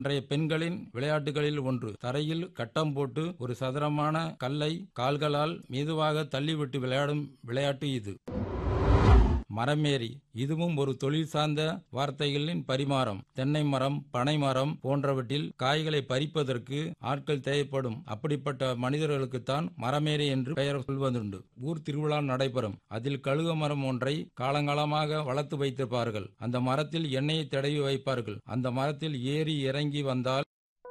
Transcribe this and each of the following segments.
இன்றைய பெண்களின் விளையாட்டுகளில் ஒன்று தரையில் கட்டம் போட்டு ஒரு சதுரமான கல்லை கால்களால் மெதுவாக தள்ளிவிட்டு விளையாடும் விளையாட்டு இது மரமேறி இதுவும் ஒரு தொழில் சார்ந்த வார்த்தைகளின் பரிமாறம் தென்னை மரம் பனை மரம் போன்றவற்றில் காய்களை பறிப்பதற்கு ஆட்கள் தேவைப்படும் அப்படிப்பட்ட மனிதர்களுக்குத்தான் மரமேறி என்று பெயர் சொல்வதுண்டு ஊர் திருவிழா நடைபெறும் அதில் கழுக மரம் ஒன்றை காலங்காலமாக வளர்த்து வைத்திருப்பார்கள் அந்த மரத்தில் எண்ணெயை தடவி வைப்பார்கள் அந்த மரத்தில் ஏறி இறங்கி வந்தால்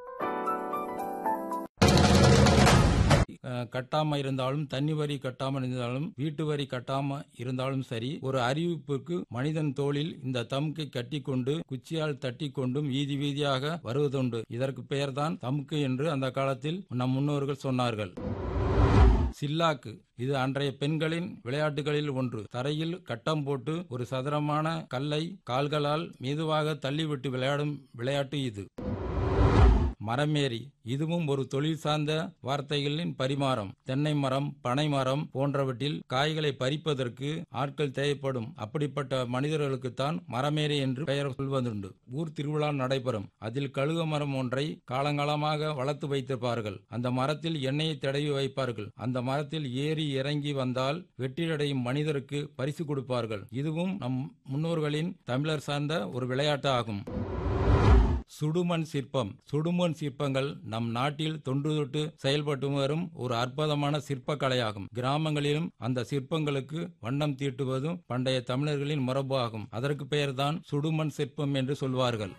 அஹ், கட்டாம இருந்தாலும் தண்ணி வரி கட்டாம இருந்தாலும் வீட்டு வரி கட்டாம இருந்தாலும் சரி ஒரு அறிவிப்புக்கு மனிதன் தோளில் இந்த தமுக்கை கட்டிக்கொண்டு குச்சியால் தட்டி கொண்டும் வீதி வீதியாக வருவதுண்டு இதற்கு பெயர்தான் தமுக்கு என்று அந்த காலத்தில் நம் முன்னோர்கள் சொன்னார்கள் சில்லாக்கு இது அன்றைய பெண்களின் விளையாட்டுகளில் ஒன்று தரையில் கட்டம் போட்டு ஒரு சதுரமான கல்லை கால்களால் மெதுவாக தள்ளிவிட்டு விளையாடும் விளையாட்டு இது மரமேறி இதுவும் ஒரு தொழில் சார்ந்த வார்த்தைகளின் பரிமாறம் தென்னை மரம் பனை மரம் போன்றவற்றில் காய்களை பறிப்பதற்கு ஆட்கள் தேவைப்படும் அப்படிப்பட்ட மனிதர்களுக்குத்தான் மரமேறி என்று பெயர் சொல்வதுண்டு ஊர் திருவிழா நடைபெறும் அதில் கழுக மரம் ஒன்றை காலங்காலமாக வளர்த்து வைத்திருப்பார்கள் அந்த மரத்தில் எண்ணெயை தடவி வைப்பார்கள் அந்த மரத்தில் ஏறி இறங்கி வந்தால் வெற்றியடையும் மனிதருக்கு பரிசு கொடுப்பார்கள் இதுவும் நம் முன்னோர்களின் தமிழர் சார்ந்த ஒரு விளையாட்டு ஆகும் சுடுமண் சிற்பம் சுடுமண் சிற்பங்கள் நம் நாட்டில் தொன்று தொட்டு செயல்பட்டு வரும் ஒரு அற்புதமான சிற்பக்கலையாகும் கிராமங்களிலும் அந்த சிற்பங்களுக்கு வண்ணம் தீட்டுவதும் பண்டைய தமிழர்களின் மரபு ஆகும் அதற்கு பெயர்தான் சுடுமண் சிற்பம் என்று சொல்வார்கள்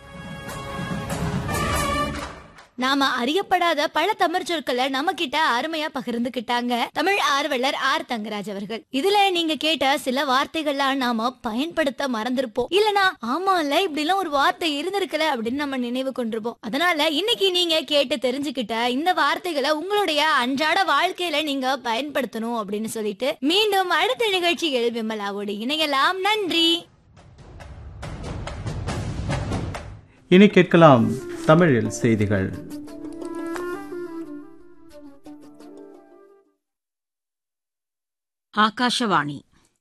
நாம அறியப்படாத பல தமிழ் சொற்களை நம்ம கிட்ட அருமையா பகிர்ந்துகிட்டாங்க தமிழ் ஆர்வலர் ஆர் தங்கராஜ் அவர்கள் இதுல நீங்க கேட்ட சில வார்த்தைகள்லாம் நாம பயன்படுத்த மறந்திருப்போம் இல்லனா ஆமால இப்படி எல்லாம் ஒரு வார்த்தை இருந்திருக்கல அப்படின்னு நம்ம நினைவு கொண்டிருப்போம் அதனால இன்னைக்கு நீங்க கேட்டு தெரிஞ்சுக்கிட்ட இந்த வார்த்தைகளை உங்களுடைய அன்றாட வாழ்க்கையில நீங்க பயன்படுத்தணும் அப்படின்னு சொல்லிட்டு மீண்டும் அடுத்த நிகழ்ச்சியில் விமலாவோடு இணையலாம் நன்றி இனி கேட்கலாம் தமிழில் செய்திகள் ஆகாஷவாணி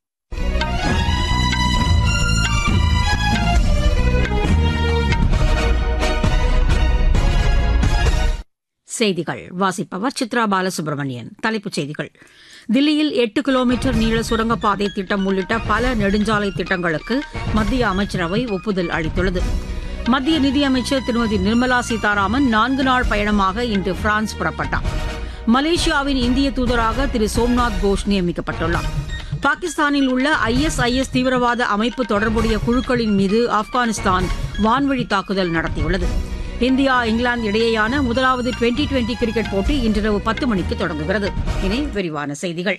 செய்திகள் வாசிப்பவர் சித்ரா பாலசுப்ரமணியன் தலைப்புச் செய்திகள் தில்லியில் எட்டு கிலோமீட்டர் நீள சுரங்கப்பாதை திட்டம் உள்ளிட்ட பல நெடுஞ்சாலை திட்டங்களுக்கு மத்திய அமைச்சரவை ஒப்புதல் அளித்துள்ளது மத்திய நிதியமைச்சர் திருமதி நிர்மலா சீதாராமன் நான்கு நாள் பயணமாக இன்று பிரான்ஸ் புறப்பட்டார் மலேசியாவின் இந்திய தூதராக திரு சோம்நாத் கோஷ் நியமிக்கப்பட்டுள்ளார் பாகிஸ்தானில் உள்ள ஐஎஸ்ஐஎஸ் தீவிரவாத அமைப்பு தொடர்புடைய குழுக்களின் மீது ஆப்கானிஸ்தான் வான்வழி தாக்குதல் நடத்தியுள்ளது இந்தியா இங்கிலாந்து இடையேயான முதலாவது டுவெண்டி டுவெண்டி கிரிக்கெட் போட்டி இன்றிரவு பத்து மணிக்கு தொடங்குகிறது இனி விரிவான செய்திகள்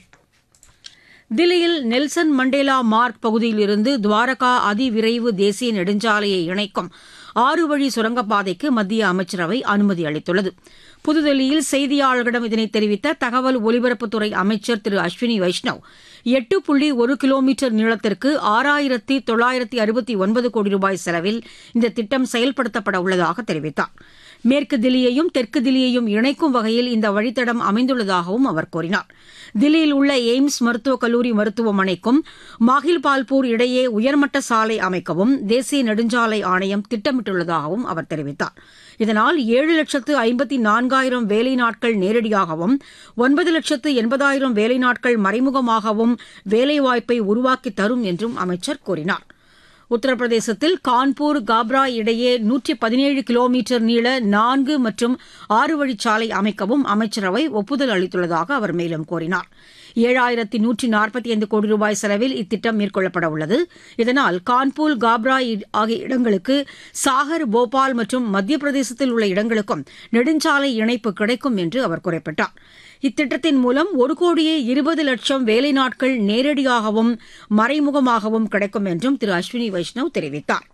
தில்லியில் நெல்சன் மண்டேலா மார்க் பகுதியிலிருந்து துவாரகா அதிவிரைவு தேசிய நெடுஞ்சாலையை இணைக்கும் ஆறு வழி சுரங்கப்பாதைக்கு மத்திய அமைச்சரவை அனுமதி அளித்துள்ளது புதுதில்லியில் செய்தியாளர்களிடம் இதனை தெரிவித்த தகவல் ஒலிபரப்புத்துறை அமைச்சர் திரு அஸ்வினி வைஷ்ணவ் எட்டு புள்ளி ஒரு கிலோமீட்டர் நீளத்திற்கு ஆறாயிரத்தி தொள்ளாயிரத்தி அறுபத்தி ஒன்பது கோடி ரூபாய் செலவில் இந்த திட்டம் செயல்படுத்தப்பட உள்ளதாக தெரிவித்தார் மேற்கு தில்லியையும் தெற்கு தில்லியையும் இணைக்கும் வகையில் இந்த வழித்தடம் அமைந்துள்ளதாகவும் அவர் கூறினார் தில்லியில் உள்ள எய்ம்ஸ் மருத்துவக் கல்லூரி மருத்துவமனைக்கும் மாஹில்பால்பூர் இடையே உயர்மட்ட சாலை அமைக்கவும் தேசிய நெடுஞ்சாலை ஆணையம் திட்டமிட்டுள்ளதாகவும் அவர் தெரிவித்தார் இதனால் ஏழு லட்சத்து ஐம்பத்தி நான்காயிரம் வேலை நாட்கள் நேரடியாகவும் ஒன்பது லட்சத்து எண்பதாயிரம் வேலை நாட்கள் மறைமுகமாகவும் வேலைவாய்ப்பை உருவாக்கி தரும் என்றும் அமைச்சர் கூறினார் உத்தரப்பிரதேசத்தில் கான்பூர் காப்ரா இடையே நூற்றி பதினேழு கிலோமீட்டர் நீள நான்கு மற்றும் ஆறு வழிச்சாலை அமைக்கவும் அமைச்சரவை ஒப்புதல் அளித்துள்ளதாக அவர் மேலும் கூறினார் ஏழாயிரத்தி நூற்றி நாற்பத்தி ஐந்து கோடி ரூபாய் செலவில் இத்திட்டம் மேற்கொள்ளப்பட உள்ளது இதனால் கான்பூர் காப்ரா ஆகிய இடங்களுக்கு சாகர் போபால் மற்றும் மத்திய பிரதேசத்தில் உள்ள இடங்களுக்கும் நெடுஞ்சாலை இணைப்பு கிடைக்கும் என்று அவர் குறிப்பிட்டார் இத்திட்டத்தின் மூலம் ஒரு கோடியே இருபது லட்சம் வேலை நாட்கள் நேரடியாகவும் மறைமுகமாகவும் கிடைக்கும் என்றும் திரு அஸ்வினி வைஷ்ணவ் தெரிவித்தார்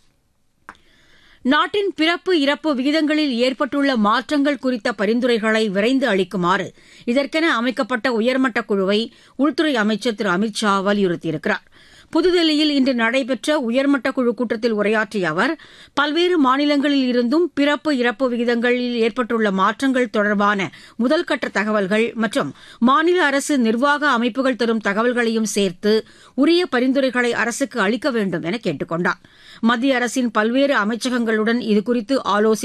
நாட்டின் பிறப்பு இறப்பு விகிதங்களில் ஏற்பட்டுள்ள மாற்றங்கள் குறித்த பரிந்துரைகளை விரைந்து அளிக்குமாறு இதற்கென அமைக்கப்பட்ட உயர்மட்ட குழுவை உள்துறை அமைச்சர் திரு அமித் ஷா வலியுறுத்தியிருக்கிறார் புதுதில்லியில் இன்று நடைபெற்ற உயர்மட்ட குழு கூட்டத்தில் உரையாற்றிய அவர் பல்வேறு மாநிலங்களில் இருந்தும் பிறப்பு இறப்பு விகிதங்களில் ஏற்பட்டுள்ள மாற்றங்கள் தொடர்பான முதல்கட்ட தகவல்கள் மற்றும் மாநில அரசு நிர்வாக அமைப்புகள் தரும் தகவல்களையும் சேர்த்து உரிய பரிந்துரைகளை அரசுக்கு அளிக்க வேண்டும் என கேட்டுக் கொண்டார் மத்திய அரசின் பல்வேறு அமைச்சகங்களுடன் இதுகுறித்து ஆலோசி